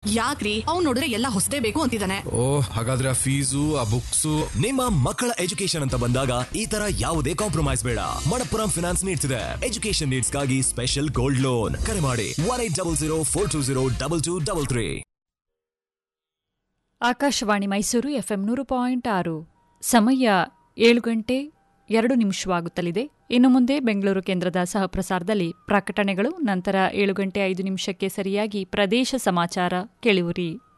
ಯಾಕ್ರಿ ಅವ್ನ್ ನೋಡಿದ್ರೆ ಎಲ್ಲ ಹೊಸದೇ ಬೇಕು ಅಂತಿದ್ದಾನೆ ಓ ಹಾಗಾದ್ರೆ ಆ ಫೀಸು ಆ ಬುಕ್ಸು ನಿಮ್ಮ ಮಕ್ಕಳ ಎಜುಕೇಶನ್ ಅಂತ ಬಂದಾಗ ಈ ತರ ಯಾವುದೇ ಕಾಂಪ್ರಮೈಸ್ ಬೇಡ ಮಣಪ್ಪುರಂ ಫಿನಾನ್ಸ್ ನೀಡ್ತಿದೆ ಎಜುಕೇಶನ್ ನೀಡ್ಸ್ಗಾಗಿ ಸ್ಪೆಷಲ್ ಗೋಲ್ಡ್ ಲೋನ್ ಕರೆ ಮಾಡಿ one eight double zero four two zero double two double three Akashvani Mysuru FM ನೂರು ಪಾಯಿಂಟ್ ಆರು ಸಮಯ ಏಳು ಗಂಟೆ ಎರಡು ನಿಮಿಷವಾಗುತ್ತಲಿದೆ ಇನ್ನು ಮುಂದೆ ಬೆಂಗಳೂರು ಕೇಂದ್ರದ ಸಹಪ್ರಸಾರದಲ್ಲಿ ಪ್ರಕಟಣೆಗಳು ನಂತರ ಏಳು ಗಂಟೆ ಐದು ನಿಮಿಷಕ್ಕೆ ಸರಿಯಾಗಿ ಪ್ರದೇಶ ಸಮಾಚಾರ ಕೇಳುವಿರಿ